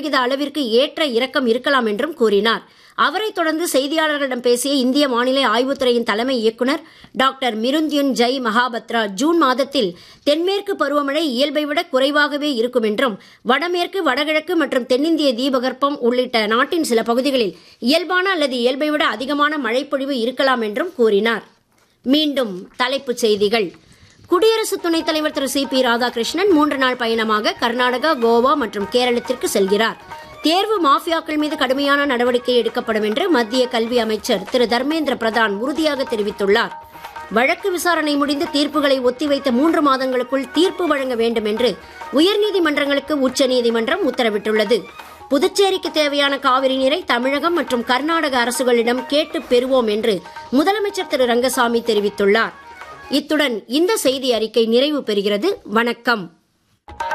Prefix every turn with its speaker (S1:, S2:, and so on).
S1: சதவிகித அளவிற்கு ஏற்ற இறக்கம் இருக்கலாம் என்றும் கூறினார் அவரைத் தொடர்ந்து செய்தியாளர்களிடம் பேசிய இந்திய வானிலை ஆய்வுத்துறையின் தலைமை இயக்குநர் doctor Mrutyunjay Mohapatra June மாதத்தில் தென்மேற்கு பருவமழை இயல்பை விட குறைவாகவே இருக்கும் என்றும் வடமேற்கு வடகிழக்கு மற்றும் தென்னிந்திய தீபகற்பம் உள்ளிட்ட நாட்டின் சில பகுதிகளில் இயல்பான அல்லது இயல்பை விட அதிகமான மழைப்பொழிவு இருக்கலாம் என்றும் கூறினார் மீண்டும் தலைப்புச் செய்திகள் குடியரசு துணைத் தலைவர் திரு சி பி ராதாகிருஷ்ணன் மூன்று நாள் பயணமாக கர்நாடகா கோவா மற்றும் கேரளத்திற்கு செல்கிறார் தேர்வு மாஃபியாக்கள் மீது கடுமையான நடவடிக்கை எடுக்கப்படும் என்று மத்திய கல்வி அமைச்சர் திரு தர்மேந்திர பிரதான் உறுதியாக தெரிவித்துள்ளார் வழக்கு விசாரணை முடிந்து தீர்ப்புகளை ஒத்திவைத்த மூன்று மாதங்களுக்குள் தீர்ப்பு வழங்க வேண்டும் என்று உயர்நீதிமன்றங்களுக்கு உச்சநீதிமன்றம் உத்தரவிட்டுள்ளது புதுச்சேரிக்கு தேவையான காவிரி நீரை தமிழகம் மற்றும் கர்நாடக அரசுகளிடம் கேட்டு பெறுவோம் என்று முதலமைச்சர் திரு ரங்கசாமி தெரிவித்துள்ளார் இத்துடன் இந்த செய்தி அறிக்கை நிறைவு பெறுகிறது வணக்கம்